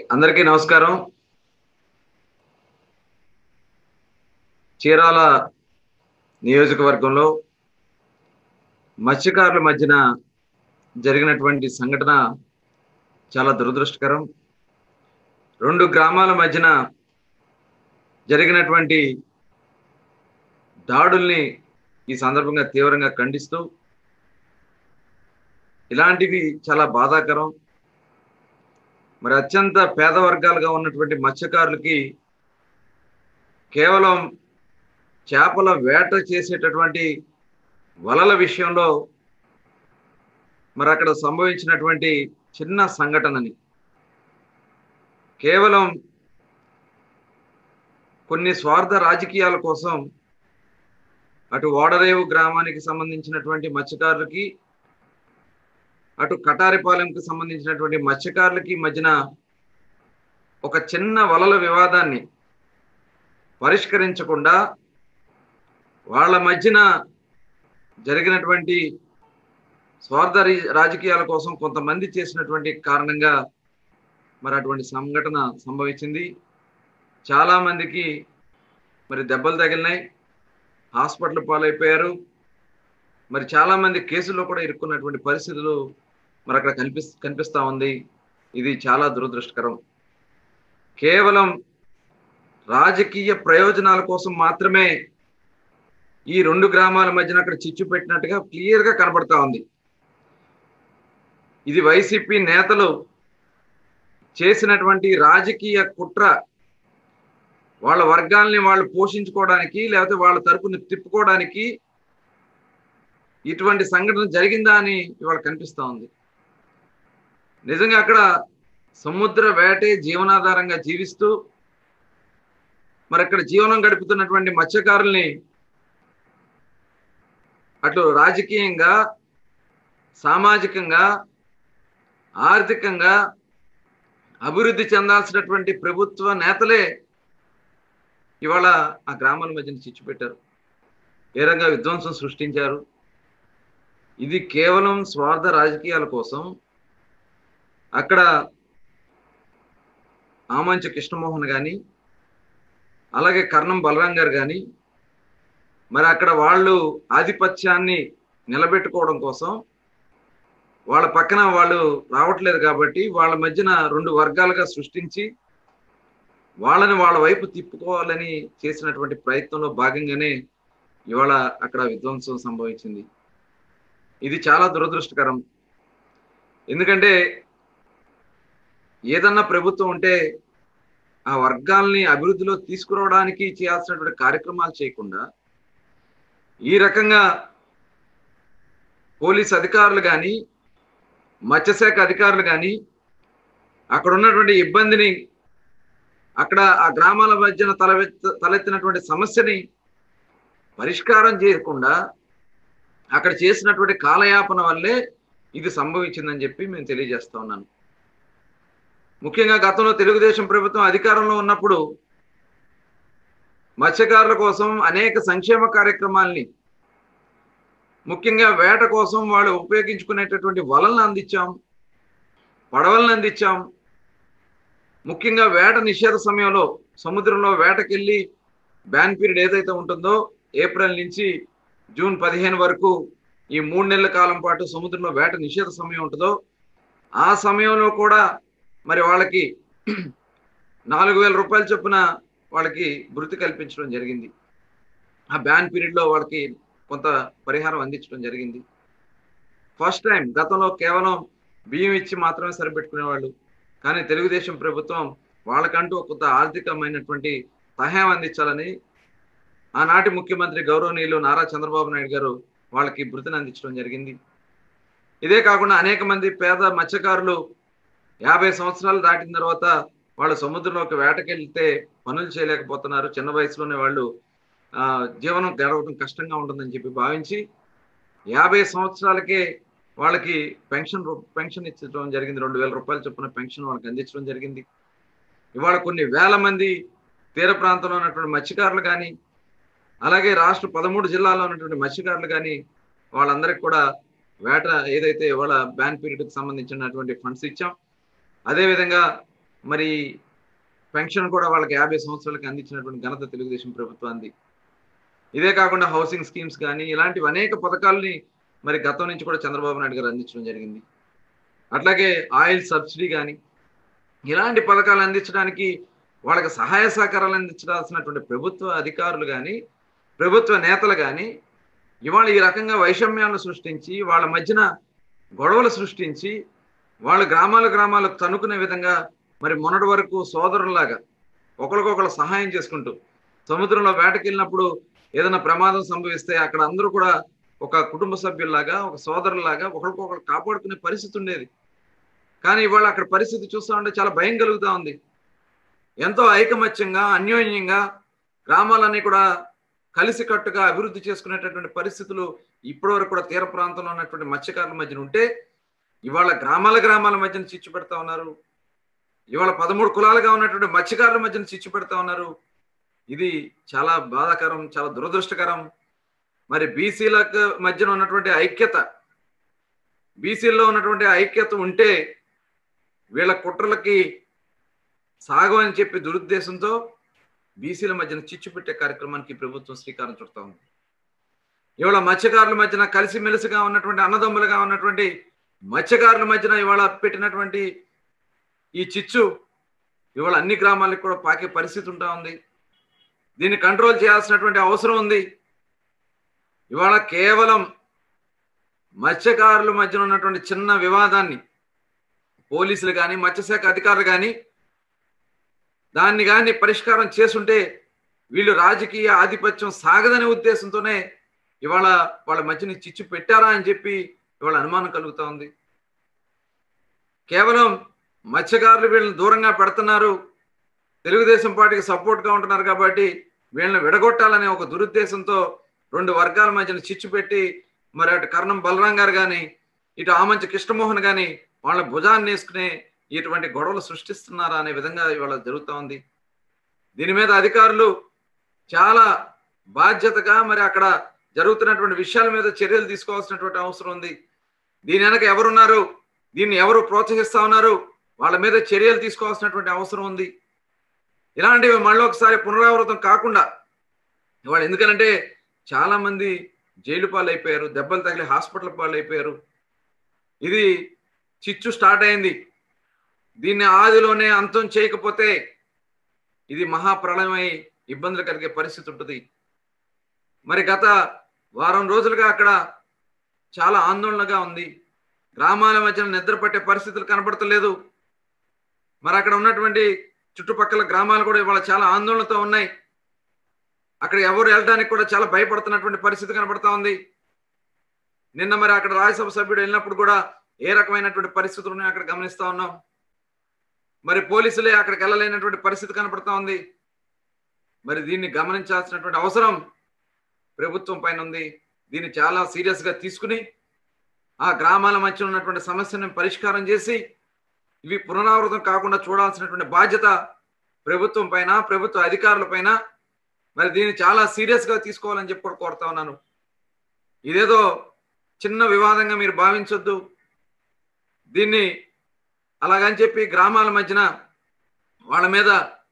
అందరికీ నమస్కారం చీరాల నియోజకవర్గంలో మత్స్యకారుల మధ్యన జరిగినటువంటి సంఘటన చాలా దురదృష్టకరం రెండు గ్రామాల మధ్యన జరిగినటువంటి దాడుల్ని ఈ సందర్భంగా తీవ్రంగా ఖండిస్తూ ఇలాంటివి చాలా బాధాకరం మరి అత్యంత పేద వర్గాలుగా ఉన్నటువంటి మత్స్యకారులకి కేవలం చేపల వేట చేసేటటువంటి వలల విషయంలో మరి అక్కడ సంభవించినటువంటి చిన్న సంఘటనని కేవలం కొన్ని స్వార్థ రాజకీయాల కోసం అటు ఓడరేవు గ్రామానికి సంబంధించినటువంటి మత్స్యకారులకి అటు కటారిపాలెంకి సంబంధించినటువంటి మత్స్యకారులకి మధ్యన ఒక చిన్న వలల వివాదాన్ని పరిష్కరించకుండా వాళ్ళ మధ్యన జరిగినటువంటి స్వార్థ రాజకీయాల కోసం కొంతమంది చేసినటువంటి కారణంగా మరి అటువంటి సంఘటన సంభవించింది చాలా మందికి మరి దెబ్బలు తగిలినాయి హాస్పిటల్ పాలైపోయారు మరి చాలా మంది కేసుల్లో కూడా ఇరుక్కున్నటువంటి పరిస్థితులు మరి అక్కడ కనిపిస్ కనిపిస్తా ఉంది ఇది చాలా దురదృష్టకరం కేవలం రాజకీయ ప్రయోజనాల కోసం మాత్రమే ఈ రెండు గ్రామాల మధ్యన అక్కడ చిచ్చు పెట్టినట్టుగా క్లియర్గా కనబడతా ఉంది ఇది వైసీపీ నేతలు చేసినటువంటి రాజకీయ కుట్ర వాళ్ళ వర్గాల్ని వాళ్ళు పోషించుకోవడానికి లేకపోతే వాళ్ళ తరపుని తిప్పుకోవడానికి ఇటువంటి సంఘటన జరిగిందా అని ఇవాళ కనిపిస్తా ఉంది నిజంగా అక్కడ సముద్ర వేటే జీవనాధారంగా జీవిస్తూ మరి అక్కడ జీవనం గడుపుతున్నటువంటి మత్స్యకారుల్ని అటు రాజకీయంగా సామాజికంగా ఆర్థికంగా అభివృద్ధి చెందాల్సినటువంటి ప్రభుత్వ నేతలే ఇవాళ ఆ గ్రామాల మధ్యన చిచ్చు పెట్టారు ఏ రంగా విధ్వంసం సృష్టించారు ఇది కేవలం స్వార్థ రాజకీయాల కోసం అక్కడ ఆమంచ కృష్ణమోహన్ కానీ అలాగే కర్ణం బలరాం గారు కానీ మరి అక్కడ వాళ్ళు ఆధిపత్యాన్ని నిలబెట్టుకోవడం కోసం వాళ్ళ పక్కన వాళ్ళు రావట్లేదు కాబట్టి వాళ్ళ మధ్యన రెండు వర్గాలుగా సృష్టించి వాళ్ళని వాళ్ళ వైపు తిప్పుకోవాలని చేసినటువంటి ప్రయత్నంలో భాగంగానే ఇవాళ అక్కడ విధ్వంసం సంభవించింది ఇది చాలా దురదృష్టకరం ఎందుకంటే ఏదన్నా ప్రభుత్వం ఉంటే ఆ వర్గాల్ని అభివృద్ధిలో తీసుకురావడానికి చేయాల్సినటువంటి కార్యక్రమాలు చేయకుండా ఈ రకంగా పోలీస్ అధికారులు కానీ మత్స్యశాఖ అధికారులు కానీ అక్కడ ఉన్నటువంటి ఇబ్బందిని అక్కడ ఆ గ్రామాల మధ్యన తలెత్త తలెత్తినటువంటి సమస్యని పరిష్కారం చేయకుండా అక్కడ చేసినటువంటి కాలయాపన వల్లే ఇది సంభవించిందని చెప్పి మేము తెలియజేస్తా ఉన్నాను ముఖ్యంగా గతంలో తెలుగుదేశం ప్రభుత్వం అధికారంలో ఉన్నప్పుడు మత్స్యకారుల కోసం అనేక సంక్షేమ కార్యక్రమాల్ని ముఖ్యంగా వేట కోసం వాళ్ళు ఉపయోగించుకునేటటువంటి వలలను అందించాం పడవలను అందించాం ముఖ్యంగా వేట నిషేధ సమయంలో సముద్రంలో వేటకెళ్ళి బ్యాన్ పీరియడ్ ఏదైతే ఉంటుందో ఏప్రిల్ నుంచి జూన్ పదిహేను వరకు ఈ మూడు నెలల కాలం పాటు సముద్రంలో వేట నిషేధ సమయం ఉంటుందో ఆ సమయంలో కూడా మరి వాళ్ళకి నాలుగు వేల రూపాయల చొప్పున వాళ్ళకి భృతి కల్పించడం జరిగింది ఆ బ్యాన్ పీరియడ్లో వాళ్ళకి కొంత పరిహారం అందించడం జరిగింది ఫస్ట్ టైం గతంలో కేవలం బియ్యం ఇచ్చి మాత్రమే సరిపెట్టుకునేవాళ్ళు కానీ తెలుగుదేశం ప్రభుత్వం వాళ్ళకంటూ కొంత ఆర్థికమైనటువంటి సహాయం అందించాలని ఆనాటి ముఖ్యమంత్రి గౌరవనీయులు నారా చంద్రబాబు నాయుడు గారు వాళ్ళకి భృతిని అందించడం జరిగింది ఇదే కాకుండా అనేక మంది పేద మత్స్యకారులు యాభై సంవత్సరాలు దాటిన తర్వాత వాళ్ళు సముద్రంలోకి వేటకెళ్తే పనులు చేయలేకపోతున్నారు చిన్న వయసులోనే వాళ్ళు జీవనం గడవడం కష్టంగా ఉంటుందని చెప్పి భావించి యాభై సంవత్సరాలకే వాళ్ళకి పెన్షన్ పెన్షన్ ఇచ్చడం జరిగింది రెండు వేల రూపాయల చొప్పున పెన్షన్ వాళ్ళకి అందించడం జరిగింది ఇవాళ కొన్ని వేల మంది తీర ప్రాంతంలో ఉన్నటువంటి మత్స్యకారులు కానీ అలాగే రాష్ట్ర పదమూడు జిల్లాల్లో ఉన్నటువంటి మత్స్యకారులు కానీ వాళ్ళందరికీ కూడా వేట ఏదైతే ఇవాళ బ్యాన్ పీరియడ్కి సంబంధించినటువంటి ఫండ్స్ ఇచ్చాం అదేవిధంగా మరి పెన్షన్ కూడా వాళ్ళకి యాభై సంవత్సరాలకి అందించినటువంటి ఘనత తెలుగుదేశం ప్రభుత్వాన్ని ఇదే కాకుండా హౌసింగ్ స్కీమ్స్ కానీ ఇలాంటివి అనేక పథకాలని మరి గతం నుంచి కూడా చంద్రబాబు నాయుడు గారు అందించడం జరిగింది అట్లాగే ఆయిల్ సబ్సిడీ కానీ ఇలాంటి పథకాలు అందించడానికి వాళ్ళకి సహాయ సహకారాలు అందించాల్సినటువంటి ప్రభుత్వ అధికారులు కానీ ప్రభుత్వ నేతలు కానీ ఇవాళ ఈ రకంగా వైషమ్యాలను సృష్టించి వాళ్ళ మధ్యన గొడవలు సృష్టించి వాళ్ళ గ్రామాల గ్రామాలు తనుకునే విధంగా మరి మొన్నటి వరకు సోదరులాగా ఒకరికొకరు సహాయం చేసుకుంటూ సముద్రంలో వేటకెళ్ళినప్పుడు ఏదైనా ప్రమాదం సంభవిస్తే అక్కడ అందరూ కూడా ఒక కుటుంబ సభ్యుల్లాగా ఒక సోదరులాగా ఒకరికొకరు కాపాడుకునే పరిస్థితి ఉండేది కానీ ఇవాళ అక్కడ పరిస్థితి చూస్తూ ఉంటే చాలా భయం కలుగుతూ ఉంది ఎంతో ఐకమత్యంగా అన్యోన్యంగా గ్రామాలన్నీ కూడా కలిసికట్టుగా అభివృద్ధి చేసుకునేటటువంటి పరిస్థితులు ఇప్పటి వరకు కూడా తీర ప్రాంతంలో ఉన్నటువంటి మత్స్యకారుల మధ్యన ఉంటే ఇవాళ గ్రామాల గ్రామాల మధ్యన చిచ్చు పెడతా ఉన్నారు ఇవాళ పదమూడు కులాలుగా ఉన్నటువంటి మత్స్యకారుల మధ్యన చిచ్చు పెడతా ఉన్నారు ఇది చాలా బాధాకరం చాలా దురదృష్టకరం మరి బీసీలకు మధ్యన ఉన్నటువంటి ఐక్యత బీసీల్లో ఉన్నటువంటి ఐక్యత ఉంటే వీళ్ళ కుట్రలకి సాగు అని చెప్పి దురుద్దేశంతో బీసీల మధ్యన చిచ్చు పెట్టే కార్యక్రమానికి ప్రభుత్వం శ్రీకారం చుడతా ఉంది ఇవాళ మత్స్యకారుల మధ్యన కలిసిమెలిసిగా ఉన్నటువంటి అన్నదమ్ములుగా ఉన్నటువంటి మత్స్యకారుల మధ్యన ఇవాళ పెట్టినటువంటి ఈ చిచ్చు ఇవాళ అన్ని గ్రామాలకు కూడా పాకే పరిస్థితి ఉంటా ఉంది దీన్ని కంట్రోల్ చేయాల్సినటువంటి అవసరం ఉంది ఇవాళ కేవలం మత్స్యకారుల మధ్యన ఉన్నటువంటి చిన్న వివాదాన్ని పోలీసులు కానీ మత్స్యశాఖ అధికారులు కానీ దాన్ని కానీ పరిష్కారం చేసుంటే వీళ్ళు రాజకీయ ఆధిపత్యం సాగదనే ఉద్దేశంతోనే ఇవాళ వాళ్ళ మధ్యన చిచ్చు పెట్టారా అని చెప్పి ఇవాళ అనుమానం కలుగుతా ఉంది కేవలం మత్స్యకారులు వీళ్ళని దూరంగా పెడుతున్నారు తెలుగుదేశం పార్టీకి సపోర్ట్గా ఉంటున్నారు కాబట్టి వీళ్ళని విడగొట్టాలనే ఒక దురుద్దేశంతో రెండు వర్గాల మధ్యన చిచ్చు పెట్టి మరి అటు కర్ణం బలరాం గారు కానీ ఇటు ఆమంచి కృష్ణమోహన్ కానీ వాళ్ళ భుజాన్ని వేసుకునే ఇటువంటి గొడవలు సృష్టిస్తున్నారా అనే విధంగా ఇవాళ జరుగుతూ ఉంది దీని మీద అధికారులు చాలా బాధ్యతగా మరి అక్కడ జరుగుతున్నటువంటి విషయాల మీద చర్యలు తీసుకోవాల్సినటువంటి అవసరం ఉంది దీని వెనక ఎవరున్నారు దీన్ని ఎవరు ప్రోత్సహిస్తా ఉన్నారు వాళ్ళ మీద చర్యలు తీసుకోవాల్సినటువంటి అవసరం ఉంది ఇలాంటివి మళ్ళీ ఒకసారి పునరావృతం కాకుండా ఇవాళ ఎందుకనంటే చాలా మంది జైలు పాలు అయిపోయారు దెబ్బలు తగిలి హాస్పిటల్ పాలు అయిపోయారు ఇది చిచ్చు స్టార్ట్ అయింది దీన్ని ఆదిలోనే అంతం చేయకపోతే ఇది మహాప్రళయమై ఇబ్బందులు కలిగే పరిస్థితి ఉంటుంది మరి గత వారం రోజులుగా అక్కడ చాలా ఆందోళనగా ఉంది గ్రామాల మధ్యన నిద్ర పట్టే పరిస్థితులు కనబడతలేదు మరి అక్కడ ఉన్నటువంటి చుట్టుపక్కల గ్రామాలు కూడా ఇవాళ చాలా ఆందోళనతో ఉన్నాయి అక్కడ ఎవరు వెళ్ళడానికి కూడా చాలా భయపడుతున్నటువంటి పరిస్థితి కనబడతా ఉంది నిన్న మరి అక్కడ రాజ్యసభ సభ్యుడు వెళ్ళినప్పుడు కూడా ఏ రకమైనటువంటి పరిస్థితులు ఉన్నాయో అక్కడ గమనిస్తా ఉన్నాం మరి పోలీసులే అక్కడికి వెళ్ళలేనటువంటి పరిస్థితి కనపడతా ఉంది మరి దీన్ని గమనించాల్సినటువంటి అవసరం ప్రభుత్వం పైన ఉంది దీన్ని చాలా సీరియస్ గా తీసుకుని ఆ గ్రామాల మధ్య ఉన్నటువంటి సమస్యను పరిష్కారం చేసి ఇవి పునరావృతం కాకుండా చూడాల్సినటువంటి బాధ్యత ప్రభుత్వం పైన ప్రభుత్వ అధికారుల పైన మరి దీన్ని చాలా సీరియస్ గా తీసుకోవాలని చెప్పి కూడా కోరుతా ఉన్నాను ఇదేదో చిన్న వివాదంగా మీరు భావించొద్దు దీన్ని అలాగని చెప్పి గ్రామాల మధ్యన వాళ్ళ మీద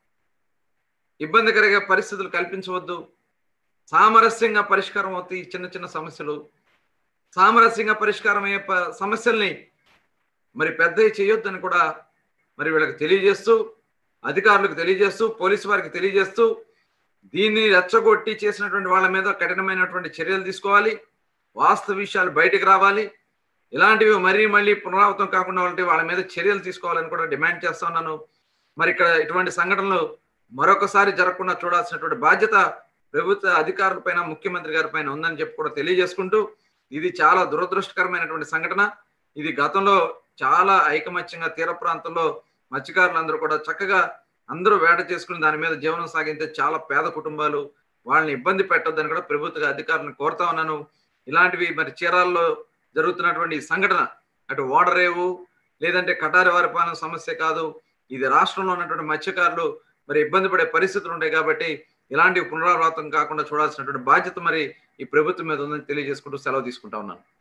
ఇబ్బంది కలిగే పరిస్థితులు కల్పించవద్దు సామరస్యంగా పరిష్కారం అవుతాయి చిన్న చిన్న సమస్యలు సామరస్యంగా పరిష్కారం అయ్యే ప- సమస్యల్ని మరి పెద్ద చేయొద్దని కూడా మరి వీళ్ళకి తెలియజేస్తూ అధికారులకు తెలియజేస్తూ పోలీసు వారికి తెలియజేస్తూ దీన్ని రెచ్చగొట్టి చేసినటువంటి వాళ్ళ మీద కఠినమైనటువంటి చర్యలు తీసుకోవాలి వాస్తవ విషయాలు బయటకు రావాలి ఇలాంటివి మరీ మళ్ళీ పునరావృతం కాకుండా ఉంటే వాళ్ళ మీద చర్యలు తీసుకోవాలని కూడా డిమాండ్ చేస్తా ఉన్నాను మరి ఇక్కడ ఇటువంటి సంఘటనలు మరొకసారి జరగకుండా చూడాల్సినటువంటి బాధ్యత ప్రభుత్వ అధికారుల పైన ముఖ్యమంత్రి గారి పైన ఉందని చెప్పి కూడా తెలియజేసుకుంటూ ఇది చాలా దురదృష్టకరమైనటువంటి సంఘటన ఇది గతంలో చాలా ఐకమత్యంగా తీర ప్రాంతంలో మత్స్యకారులందరూ కూడా చక్కగా అందరూ వేట చేసుకుని దాని మీద జీవనం సాగించే చాలా పేద కుటుంబాలు వాళ్ళని ఇబ్బంది పెట్టొద్దని కూడా ప్రభుత్వ అధికారులను కోరుతా ఉన్నాను ఇలాంటివి మరి చీరాల్లో జరుగుతున్నటువంటి ఈ సంఘటన అటు ఓడరేవు లేదంటే కటారి వారిపాలెం సమస్య కాదు ఇది రాష్ట్రంలో ఉన్నటువంటి మత్స్యకారులు మరి ఇబ్బంది పడే పరిస్థితులు ఉంటాయి కాబట్టి ఇలాంటి పునరావృతం కాకుండా చూడాల్సినటువంటి బాధ్యత మరి ఈ ప్రభుత్వం మీద ఉందని తెలియజేసుకుంటూ సెలవు తీసుకుంటా ఉన్నాను